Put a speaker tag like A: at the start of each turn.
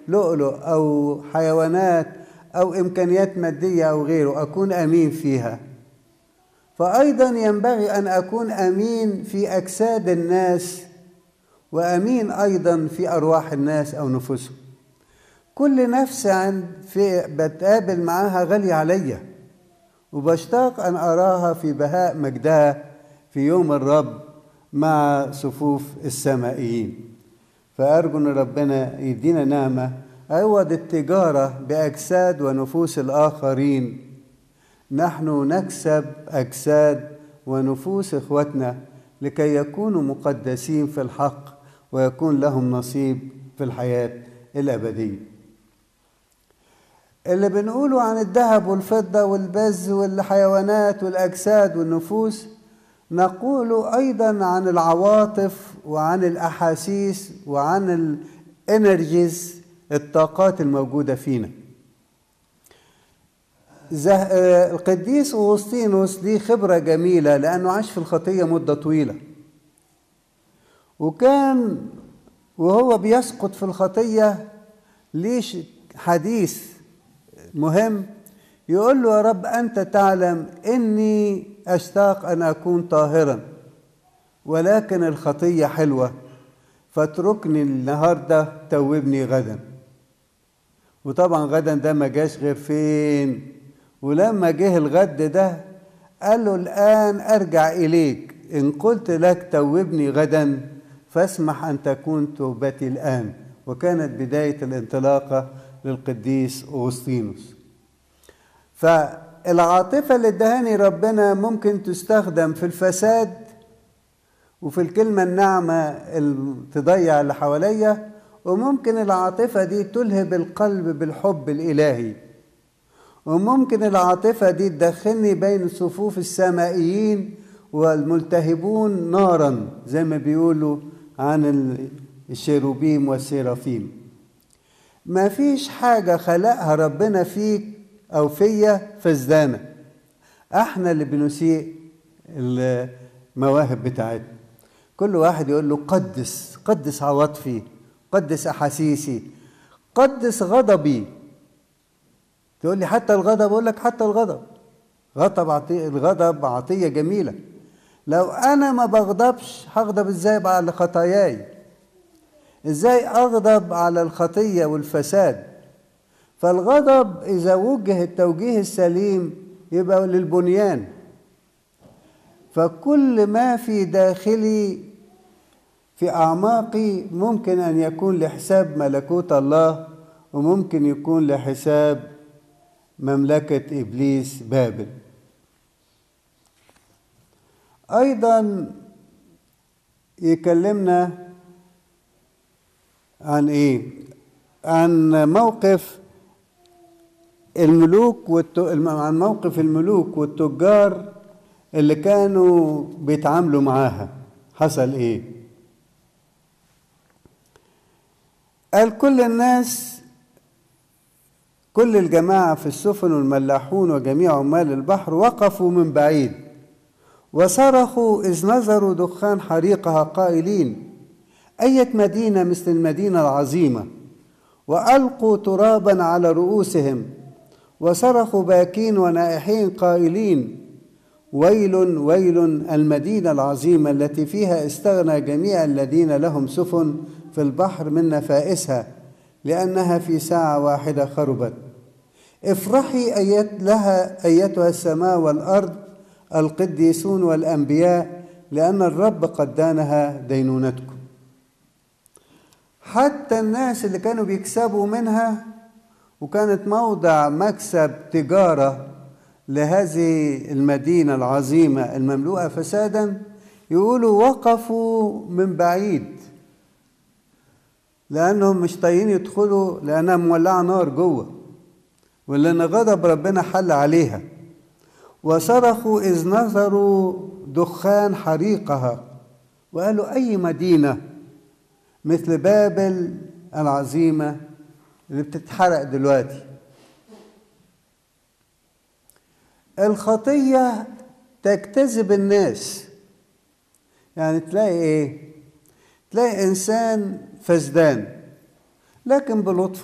A: لؤلؤ أو حيوانات أو إمكانيات مادية أو غيره أكون أمين فيها فأيضا ينبغي أن أكون أمين في أجساد الناس وأمين أيضا في أرواح الناس أو نفوسهم كل نفس عند في بتقابل معاها غالية عليا وبشتاق أن أراها في بهاء مجدها في يوم الرب مع صفوف السمائيين فأرجو أن ربنا يدينا نعمة عوض التجارة بأجساد ونفوس الآخرين نحن نكسب أجساد ونفوس إخوتنا لكي يكونوا مقدسين في الحق ويكون لهم نصيب في الحياة الأبدية اللي بنقوله عن الذهب والفضة والبز والحيوانات والأجساد والنفوس نقول أيضا عن العواطف وعن الأحاسيس وعن الانرجيز الطاقات الموجودة فينا القديس أغسطينوس ليه خبرة جميلة لأنه عاش في الخطية مدة طويلة وكان وهو بيسقط في الخطية ليش حديث مهم يقول له يا رب أنت تعلم إني أشتاق أن أكون طاهرا ولكن الخطية حلوة فاتركني النهاردة توبني غدا وطبعا غدا ده ما جاش غير فين ولما جه الغد ده قال له الآن أرجع إليك إن قلت لك توبني غدا فاسمح أن تكون توبتي الآن وكانت بداية الانطلاقة للقديس أغسطينوس فالعاطفة اللي ادهاني ربنا ممكن تستخدم في الفساد وفي الكلمة الناعمة اللي تضيع اللي حواليا وممكن العاطفة دي تلهب القلب بالحب الإلهي وممكن العاطفة دي تدخلني بين صفوف السمائيين والملتهبون نارا زي ما بيقولوا عن الشيروبيم والسيرافيم ما فيش حاجة خلقها ربنا فيك أو فيا فزدانة احنا اللي بنسيء المواهب بتاعتنا كل واحد يقول له قدس قدس عواطفي قدس أحاسيسي قدس غضبي تقول لي حتى الغضب أقول لك حتى الغضب غضب عطية الغضب عطية جميلة لو أنا ما بغضبش هغضب إزاي على خطاياي إزاي أغضب على الخطية والفساد فالغضب إذا وجه التوجيه السليم يبقى للبنيان فكل ما في داخلي في أعماقي ممكن أن يكون لحساب ملكوت الله وممكن يكون لحساب مملكة إبليس بابل أيضا يكلمنا عن إيه؟ عن موقف الملوك والت... عن موقف الملوك والتجار اللي كانوا بيتعاملوا معاها حصل ايه قال كل الناس كل الجماعة في السفن والملاحون وجميع عمال البحر وقفوا من بعيد وصرخوا إذ نظروا دخان حريقها قائلين أية مدينة مثل المدينة العظيمة وألقوا ترابا على رؤوسهم وصرخوا باكين ونائحين قائلين ويل ويل المدينة العظيمة التي فيها استغنى جميع الذين لهم سفن في البحر من نفائسها لأنها في ساعة واحدة خربت افرحي أيت لها أيتها السماء والأرض القديسون والأنبياء لأن الرب قد دانها دينونتكم حتى الناس اللي كانوا بيكسبوا منها وكانت موضع مكسب تجارة لهذه المدينة العظيمة المملوءة فسادا يقولوا وقفوا من بعيد لأنهم مش طايقين يدخلوا لأنها مولعة نار جوه ولأن غضب ربنا حل عليها وصرخوا إذ نظروا دخان حريقها وقالوا أي مدينة مثل بابل العظيمة اللي بتتحرق دلوقتي الخطية تجتذب الناس يعني تلاقي ايه تلاقي انسان فسدان لكن بلطف